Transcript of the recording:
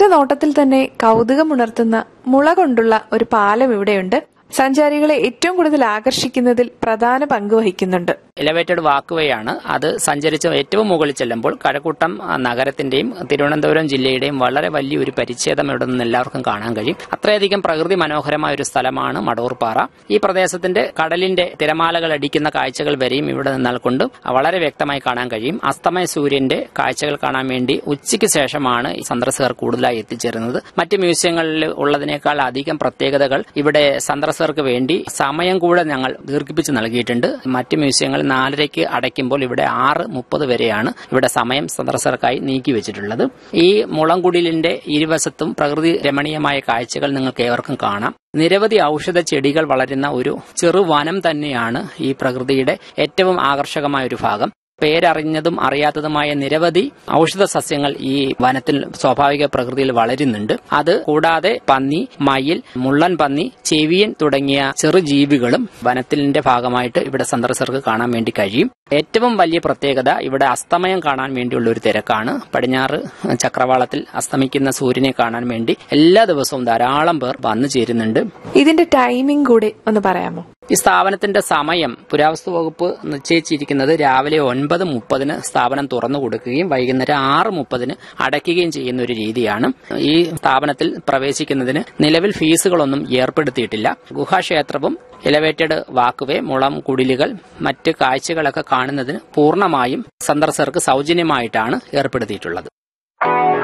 നോട്ടത്തിൽ തന്നെ കൗതുകമുണർത്തുന്ന മുള കൊണ്ടുള്ള ഒരു പാലം ഇവിടെയുണ്ട് സഞ്ചാരികളെ ഏറ്റവും കൂടുതൽ ആകർഷിക്കുന്നതിൽ പ്രധാന പങ്ക് വഹിക്കുന്നുണ്ട് എലവേറ്റഡ് വാക്ക്വേയാണ് അത് സഞ്ചരിച്ച് ഏറ്റവും മുകളിൽ ചെല്ലുമ്പോൾ കഴക്കൂട്ടം ആ, നഗരത്തിന്റെയും തിരുവനന്തപുരം ജില്ലയുടെയും വളരെ വലിയൊരു പരിച്ഛേദം ഇവിടെ നിന്ന് എല്ലാവർക്കും കാണാൻ കഴിയും അത്രയധികം പ്രകൃതി മനോഹരമായ ഒരു സ്ഥലമാണ് മടൂർപ്പാറ ഈ പ്രദേശത്തിന്റെ കടലിന്റെ തിരമാലകൾ അടിക്കുന്ന കാഴ്ചകൾ വരെയും ഇവിടെ നിന്നാൽ കൊണ്ട് വളരെ വ്യക്തമായി കാണാൻ കഴിയും അസ്തമയ സൂര്യന്റെ കാഴ്ചകൾ കാണാൻ വേണ്ടി ഉച്ചയ്ക്ക് ശേഷമാണ് ഈ സന്ദർശകർ കൂടുതലായി എത്തിച്ചേരുന്നത് മറ്റ് മ്യൂസിയങ്ങളിൽ ഉള്ളതിനേക്കാൾ അധികം പ്രത്യേകതകൾ ഇവിടെ സന്ദർശകർക്ക് വേണ്ടി സമയം കൂടെ ഞങ്ങൾ ദീർഘിപ്പിച്ച് നൽകിയിട്ടുണ്ട് മറ്റ് മ്യൂസിയങ്ങൾ നാലരയ്ക്ക് അടയ്ക്കുമ്പോൾ ഇവിടെ ആറ് മുപ്പത് വരെയാണ് ഇവിടെ സമയം സന്ദർശകർക്കായി നീക്കി വെച്ചിട്ടുള്ളത് ഈ മുളംകുടിലിന്റെ ഇരുവശത്തും പ്രകൃതി രമണീയമായ കാഴ്ചകൾ നിങ്ങൾക്ക് ഏവർക്കും കാണാം നിരവധി ഔഷധ ചെടികൾ വളരുന്ന ഒരു ചെറുവനം തന്നെയാണ് ഈ പ്രകൃതിയുടെ ഏറ്റവും ആകർഷകമായ ഒരു ഭാഗം പേരറിഞ്ഞതും അറിയാത്തതുമായ നിരവധി ഔഷധ സസ്യങ്ങൾ ഈ വനത്തിൽ സ്വാഭാവിക പ്രകൃതിയിൽ വളരുന്നുണ്ട് അത് കൂടാതെ പന്നി മയിൽ മുള്ളൻ പന്നി ചെവിയൻ തുടങ്ങിയ ചെറുജീവികളും വനത്തിന്റെ ഭാഗമായിട്ട് ഇവിടെ സന്ദർശകർക്ക് കാണാൻ വേണ്ടി കഴിയും ഏറ്റവും വലിയ പ്രത്യേകത ഇവിടെ അസ്തമയം കാണാൻ വേണ്ടിയുള്ള ഒരു തിരക്കാണ് പടിഞ്ഞാറ് ചക്രവാളത്തിൽ അസ്തമിക്കുന്ന സൂര്യനെ കാണാൻ വേണ്ടി എല്ലാ ദിവസവും ധാരാളം പേർ വന്നു ചേരുന്നുണ്ട് ഇതിന്റെ ടൈമിംഗ് കൂടെ ഒന്ന് പറയാമോ ഈ സ്ഥാപനത്തിന്റെ സമയം പുരാവസ്തു വകുപ്പ് നിശ്ചയിച്ചിരിക്കുന്നത് രാവിലെ ഒൻപത് മുപ്പതിന് സ്ഥാപനം തുറന്നു കൊടുക്കുകയും വൈകുന്നേരം ആറ് മുപ്പതിന് അടയ്ക്കുകയും ചെയ്യുന്ന ഒരു രീതിയാണ് ഈ സ്ഥാപനത്തിൽ പ്രവേശിക്കുന്നതിന് നിലവിൽ ഫീസുകളൊന്നും ഏർപ്പെടുത്തിയിട്ടില്ല ഗുഹാക്ഷേത്രവും എലവേറ്റഡ് വാക്കുവേ മുളം കുടിലുകൾ മറ്റ് കാഴ്ചകളൊക്കെ കാണുന്നതിന് പൂർണ്ണമായും സന്ദർശകർക്ക് സൗജന്യമായിട്ടാണ് ഏർപ്പെടുത്തിയിട്ടുള്ളത്